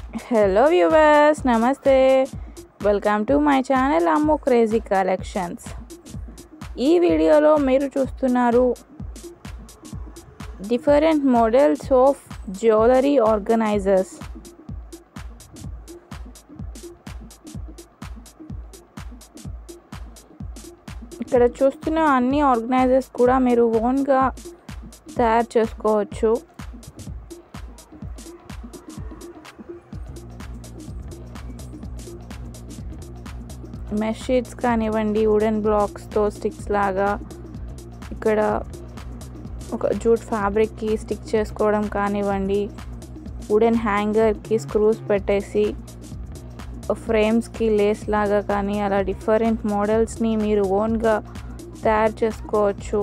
hello viewers నమస్తే welcome to my channel Ammu crazy collections ఈ వీడియోలో మీరు చూస్తున్నారు different models of jewellery organizers ఇక్కడ చూస్తున్న అన్ని ఆర్గనైజర్స్ కూడా మీరు ఓన్గా తయారు చేసుకోవచ్చు మెష్ షీట్స్ కానివ్వండి వుడెన్ బ్లాక్స్తో స్టిక్స్ లాగా ఇక్కడ ఒక జూట్ ఫ్యాబ్రిక్కి స్టిక్ చేసుకోవడం కానివ్వండి వుడెన్ హ్యాంగర్కి స్క్రూస్ పెట్టేసి ఫ్రేమ్స్కి లేస్ లాగా కానీ అలా డిఫరెంట్ మోడల్స్ని మీరు ఓన్గా తయారు చేసుకోవచ్చు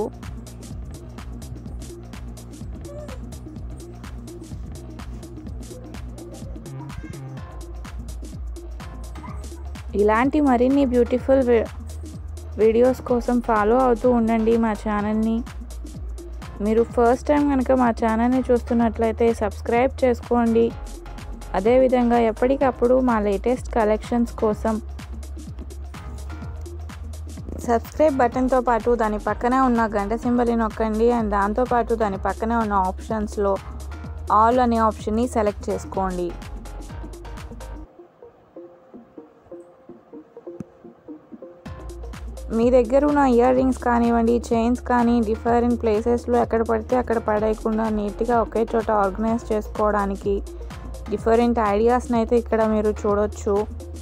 ఇలాంటి మరిన్ని బ్యూటిఫుల్ వీడియోస్ కోసం ఫాలో అవుతూ ఉండండి మా ఛానల్ని మీరు ఫస్ట్ టైం కనుక మా ఛానల్ని చూస్తున్నట్లయితే సబ్స్క్రైబ్ చేసుకోండి అదేవిధంగా ఎప్పటికప్పుడు మా లేటెస్ట్ కలెక్షన్స్ కోసం సబ్స్క్రైబ్ బటన్తో పాటు దాని పక్కనే ఉన్న గంట సింబల్ని నొక్కండి అండ్ దాంతోపాటు దాని పక్కనే ఉన్న ఆప్షన్స్లో ఆల్ అనే ఆప్షన్ని సెలెక్ట్ చేసుకోండి మీ దగ్గర ఉన్న ఇయర్ రింగ్స్ కానివ్వండి చైన్స్ కానీ డిఫరెంట్ ప్లేసెస్లో ఎక్కడ పడితే అక్కడ పడేయకుండా నీట్గా ఒకే చోట ఆర్గనైజ్ చేసుకోవడానికి డిఫరెంట్ ఐడియాస్ని అయితే ఇక్కడ మీరు చూడొచ్చు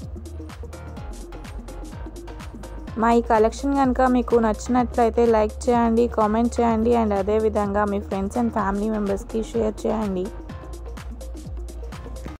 మా ఈ కలెక్షన్ కనుక మీకు నచ్చినట్లయితే లైక్ చేయండి కామెంట్ చేయండి అండ్ అదేవిధంగా మీ ఫ్రెండ్స్ అండ్ ఫ్యామిలీ మెంబర్స్కి షేర్ చేయండి